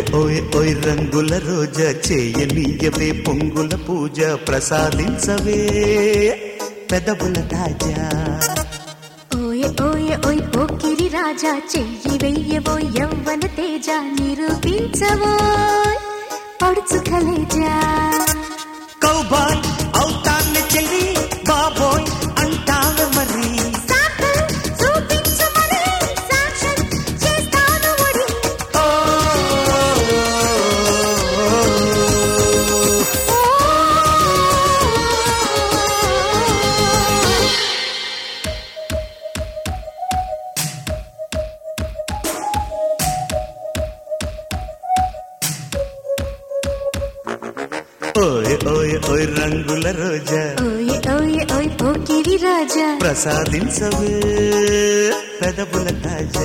ఓయ్ ఓయ్ రంగుల రోజా చేయనీయవే పొంగుల పూజ ప్రసాదించవే పెదవుల తాజా ఓయ ఓయ ఓయ్ పోకిరి రాజా చెయ్యి వెయ్యవో యవ్వన తేజ నిరూపించవో పడుచు కలేజా కౌబాయ్ అవుతాన్ని చెల్లి బాబోయ్ అంటావే మరి సాకల్ చూపించు మరి సాక్ష్యం చేస్తాను మరి ఓ ఓయ్ ఓయ్ ఓయ్ రంగుల రోజా ఓయ ఓయ ఓయ్ పోకిరి రాజా ప్రసాదించవే పెదవుల తాజా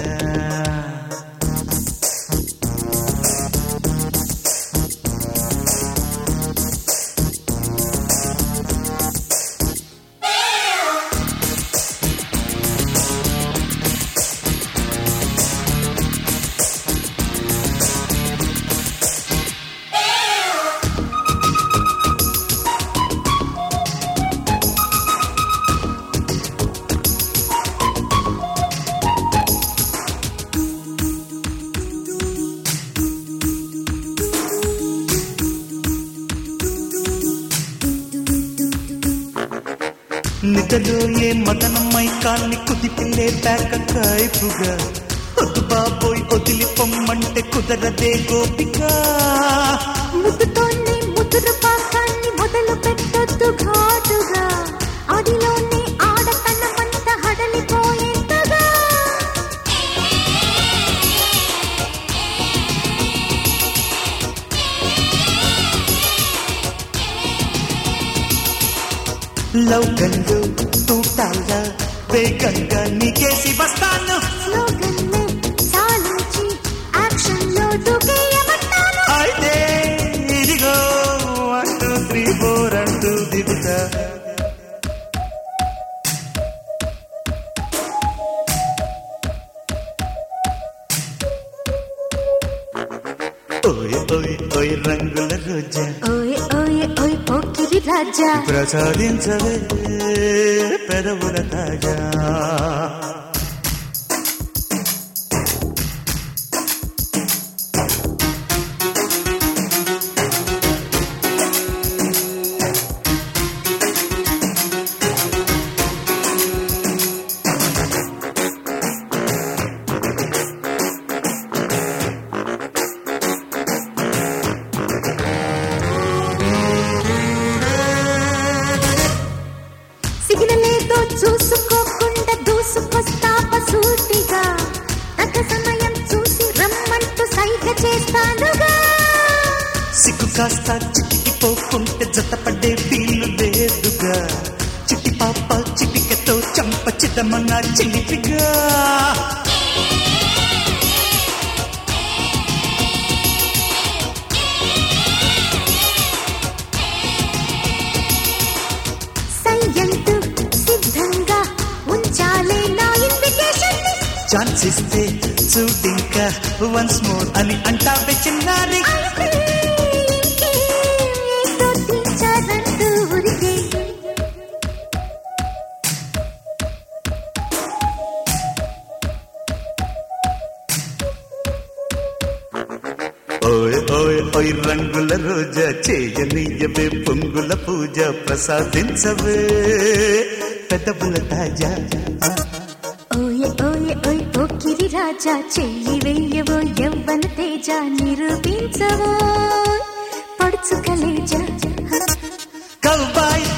నిద్రలో ఏ మదనమై కాన్ని కుదిపిల్లే ప్యాక కైపుగా వద్దు బాబోయ్ వదిలి పొమ్మంటే కుదరదే గోపిక ముద్దుతోనే ముదురు పాకాన్ని మొదలు పెట్టొద్దు ఘాటుగా అదిలోనే ఆడతనమంత హడలిపోయేంతగా లవ్ గన్లు తూటాల వేగంగా నీకేసి వస్తాను స్లోగన్ నే సాలించి యాక్షన్ లో దూకేయమంటాను అయితే ఇదిగో వన్ టూ త్రీ ఫోర్ అంటూ దిగుతా ఓయ్ ఓయ్ ఓయ్ రంగుల రోజా ఓయ్ ఓయ్ ఓయ్ పోకిరి రాజా ప్రసాదించవే పెదవుల తాజా సిగ్నలేదో చూసుకోకుండా దూసుకొస్తాప సూటిగా తగ్గ సమయం చూసి రమ్మంటూ సైగ చేస్తానుగా సిగ్గు కాస్త చిటికిపోకుంటే జతపడే వీలు లేదుగా చిట్టి పాప చిటికతో చంప చిదమన్న చిలిపిగా సయ్యంటూ సిద్ధంగా ఉంచాలే నా ఇన్విటేషన్ ఛాన్స్ ఇస్తే చూడింకా వన్స్ మోర్ అని అంటావే చిన్నారి ఓయ్ ఓయ్ ఓయ్ రంగుల రోజా చేయనీయవే పొంగుల పూజ ప్రసాదించవే పెదవుల తాజా ఓయ్ ఓయ్ ఓయ్ పోకిరి రాజా చెయ్యి వెయ్యవో యవ్వన తేజ నిరూపించవో పడుచు కలేజా కౌబాయ్